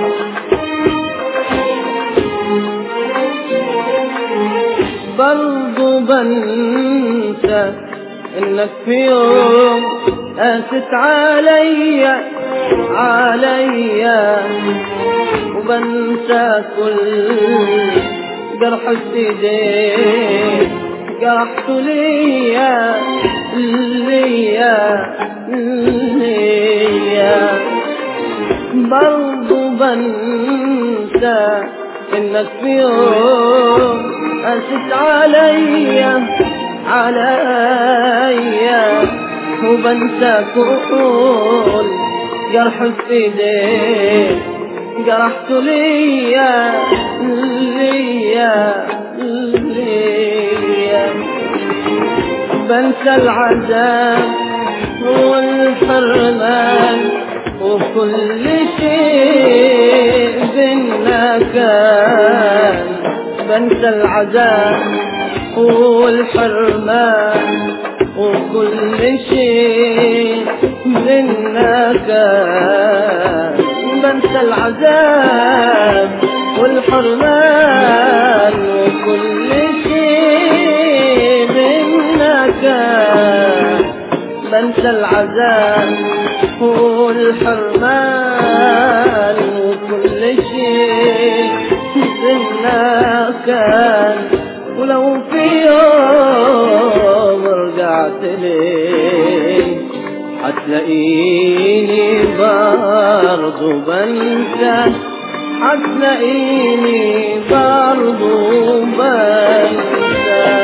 برضو بنسى انك في يوم قاست عليا عليا وبنسى كل جرح في ايديك جرحته ليا ليا ليا برضو بنسى انك في يوم قست عليا عليا وبنسى كل جرح في ايديك جرحت ليا ليا ليا بنسى العذاب والحرمان وكل شيء بينا كان بنسى العذاب والحرمان وكل شيء منا كان بنسى العذاب والحرمان وكل شيء منا كان بنسى العذاب والحرمان وكل شيء منا كان ولو في يوم رجعت ليه هتلاقيني برضو بنسى هتلاقيني برضو بنسى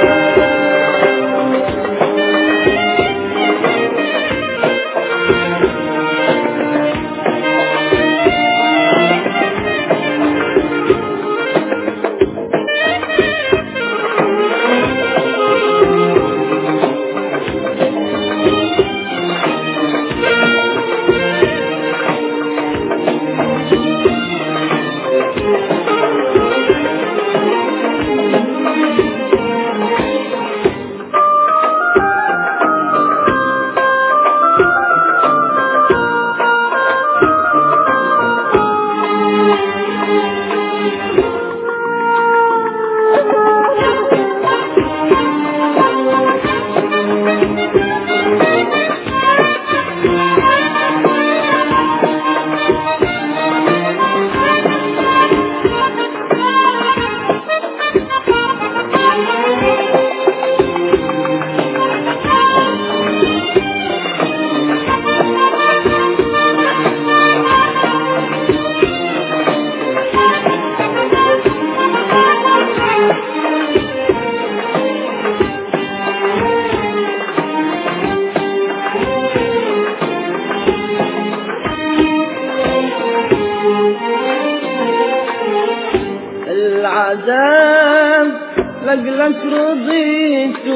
العذاب لقلك رضيت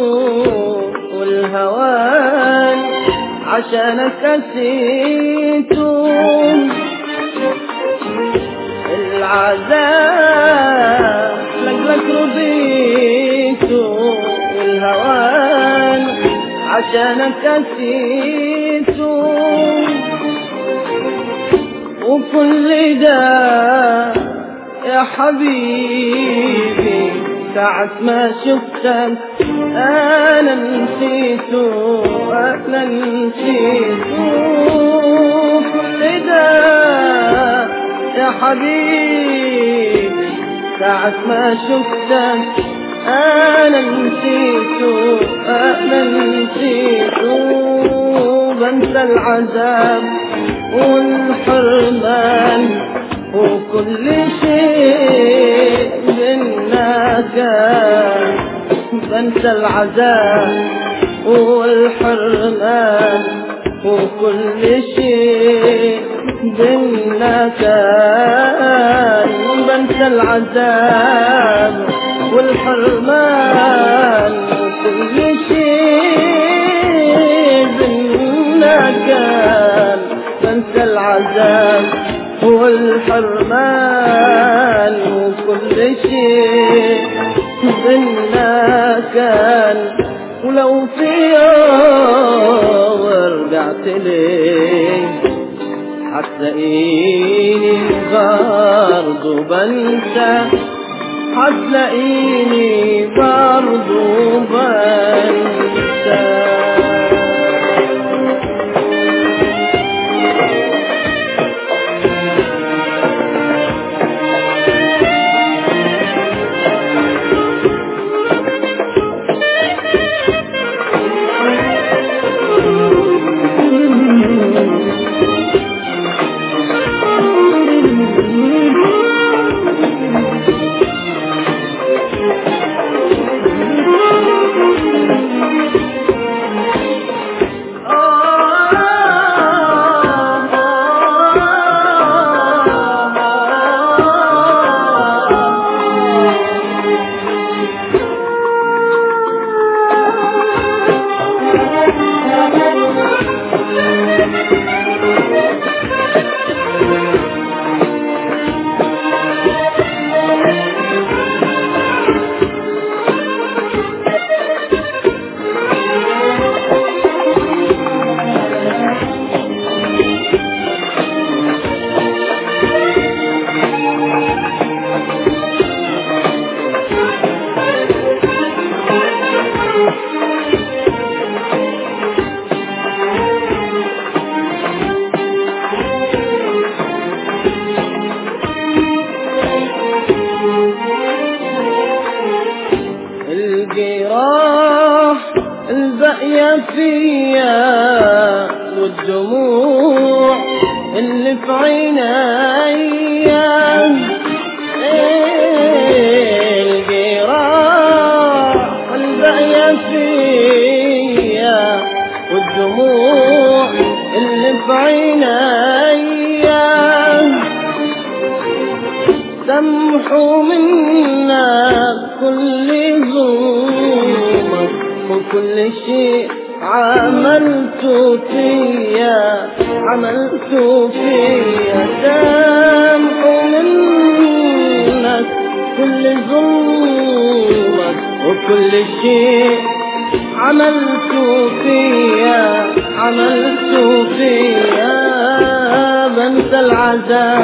والهوان عشانك أسيت العذاب لقلك رضيت والهوان عشانك أسيت وكل ده يا حبيبي ساعة ما شفتك أنا نسيت أنا نسيت كل ده يا حبيبي ساعة ما شفتك أنا نسيت أنا نسيت بنسى العذاب والحرمان وكل شيء منا كان بنسى العذاب والحرمان وكل شيء منا كان بنسى العذاب والحرمان وكل شيء منا كان بنسى العذاب والحرمان وكل شيء منا كان ولو في يوم رجعت ليه حتى هتلاقيني برضو بنسى هتلاقيني برضو بنسى الجراح الباقية فيا والدموع اللي في عينيا الجراح الباقية فيا والدموع اللي في عينيا سمحوا منا كل ظلمك وكل شيء عملته فيا عملته فيا سامحوا منك كل ظلمك وكل شيء عملته فيا عملته فيا بنسى العذاب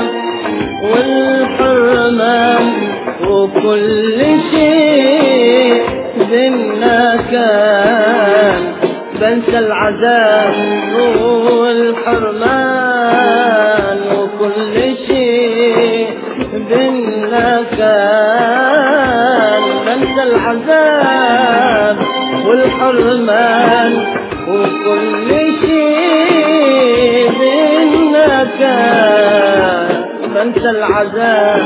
والحرمان وكل شيء بينا كان بنسى العذاب والحرمان وكل شيء بينا كان بنسى العذاب والحرمان وكل شيء بينا كان بنسى العذاب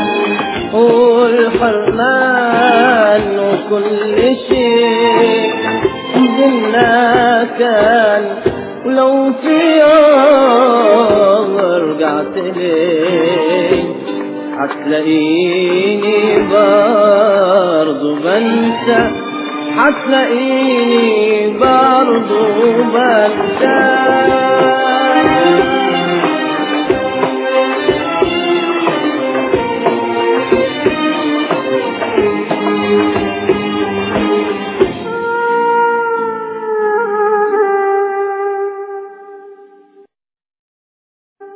والحرمان وكل شيء بينا كان ولو في يوم رجعت لي هتلاقيني برضو بنسى هتلاقيني برضو بنسى